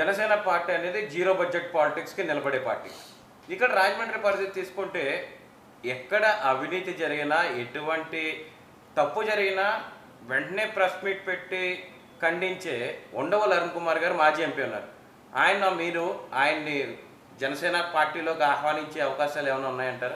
Janasena party అనేది zero budget పాలిటిక్స్కి నిలబడే పార్టీ ఇక్కడ రాజమండ్రి పరిస్థితి తీసుకుంటే ఎక్కడ అవినీతి జరిగినా ఎటువంటి తప్పు జరిగినా వెంటనే ప్రెస్ మీట్ పెట్టి ఖండించే ఉండవల్ అరుణ్ కుమార్ గారు మాజీ ఎంపీ ఉన్నారు ఆయన మీరు ఆయన్ని జనసేన పార్టీలోకి ఆహ్వానించే అవకాశాలు ఏమైనా ఉన్నాయంటారా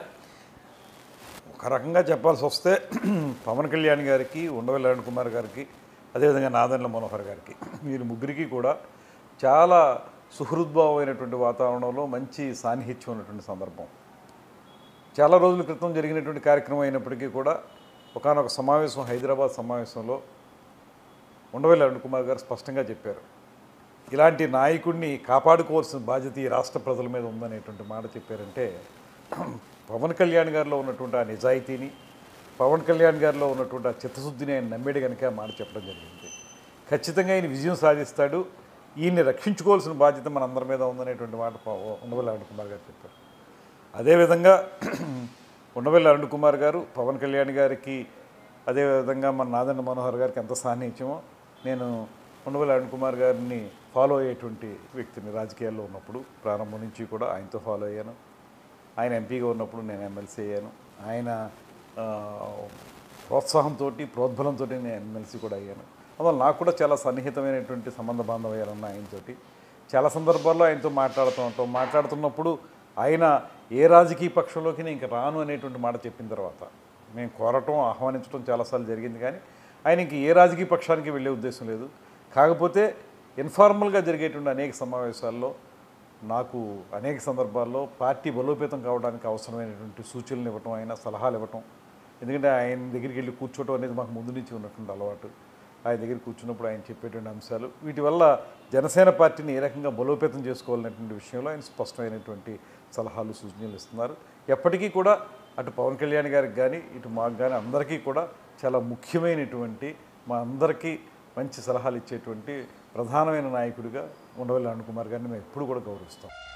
ఒక రకంగా చెప్పాల్సి వస్తే పవన్ కళ్యాణ్ గారికి ఉండవల్లి అరుణ్ కుమార్ గారికి అదేవిధంగా నాదెండ్ల మనోహర్ గారికి వీరి ముగ్గురికి కూడా చాలా సుహృద్భావమైనటువంటి వాతావరణంలో మంచి సాన్నిహిత్యం ఉన్నటువంటి సందర్భం చాలా రోజుల క్రితం జరిగినటువంటి కార్యక్రమం అయినప్పటికీ కూడా ఒకనొక సమావేశం హైదరాబాద్ సమావేశంలో ఉండవల్లి అరుణ్ కుమార్ గారు స్పష్టంగా చెప్పారు ఇలాంటి నాయకుడిని కాపాడుకోవాల్సిన బాధ్యత ఈ రాష్ట్ర ప్రజల మీద ఉందనేటువంటి మాట చెప్పారంటే పవన్ కళ్యాణ్ గారిలో ఉన్నటువంటి ఆ నిజాయితీని పవన్ కళ్యాణ్ గారిలో ఉన్నటువంటి ఆ చిత్తశుద్ధిని ఆయన నమ్మేడు కనుక ఆ మాట చెప్పడం జరిగింది ఖచ్చితంగా ఆయన విజయం సాధిస్తాడు ఈయన్ని రక్షించుకోవాల్సిన బాధ్యత మన అందరి మీద ఉందనేటువంటి మాట ప- ఉండవల్లి అరుణ్ కుమార్ గారు చెప్పారు అదేవిధంగా ఉండవల్లి అరుణ్ కుమార్ గారు పవన్ కళ్యాణ్ గారికి అదేవిధంగా మన నాదన్న మనోహర్ గారికి ఎంత సాన్నిహిత్యమో నేను ఉండవల్లి అరుణ్ కుమార్ గారిని ఫాలో అయ్యేటువంటి వ్యక్తిని రాజకీయాల్లో ఉన్నప్పుడు ప్రారంభం నుంచి కూడా ఆయనతో ఫాలో అయ్యాను ఆయన ఎంపీగా ఉన్నప్పుడు నేను ఎమ్మెల్సీ అయ్యాను ఆయన ఆ, ప్రోత్సాహంతో ప్రోద్బలంతో నేను ఎమ్మెల్సీ కూడా అయ్యాను అందువల్ల నాకు కూడా చాలా సన్నిహితమైనటువంటి సంబంధ బాంధవ్యాలు ఉన్నాయి ఆయనతోటి చాలా సందర్భాల్లో ఆయనతో మాట్లాడుతూ ఉంటాం మాట్లాడుతున్నప్పుడు ఆయన ఏ రాజకీయ పక్షంలోకి నేను ఇంక రాను అనేటువంటి మాట చెప్పిన తర్వాత మేము కోరటం ఆహ్వానించడం చాలాసార్లు జరిగింది కానీ ఆయన ఇంక ఏ రాజకీయ పక్షానికి వెళ్ళే ఉద్దేశం లేదు కాకపోతే ఇన్ఫార్మల్గా జరిగేటువంటి అనేక సమావేశాల్లో నాకు అనేక సందర్భాల్లో పార్టీ బలోపేతం కావడానికి అవసరమైనటువంటి సూచనలు ఇవ్వటం ఆయన సలహాలు ఇవ్వటం ఎందుకంటే ఆయన దగ్గరికి వెళ్ళి కూర్చోవటం అనేది మాకు ముందు నుంచి ఉన్నటువంటి అలవాటు ఆయన దగ్గర కూర్చున్నప్పుడు ఆయన చెప్పేటువంటి అంశాలు వీటి వల్ల జనసేన పార్టీని ఏ రకంగా బలోపేతం చేసుకోవాలనేటువంటి విషయంలో ఆయన స్పష్టమైనటువంటి సలహాలు సూచనలు ఇస్తున్నారు ఎప్పటికీ కూడా అటు పవన్ కళ్యాణ్ గారికి కానీ ఇటు మాకు కానీ అందరికీ కూడా చాలా ముఖ్యమైనటువంటి మా అందరికీ మంచి సలహాలు ఇచ్చేటువంటి ప్రధానమైన నాయకుడిగా ఉండవల్లి అరుణ్ కుమార్ గారిని మేము ఎప్పుడు కూడా గౌరవిస్తాం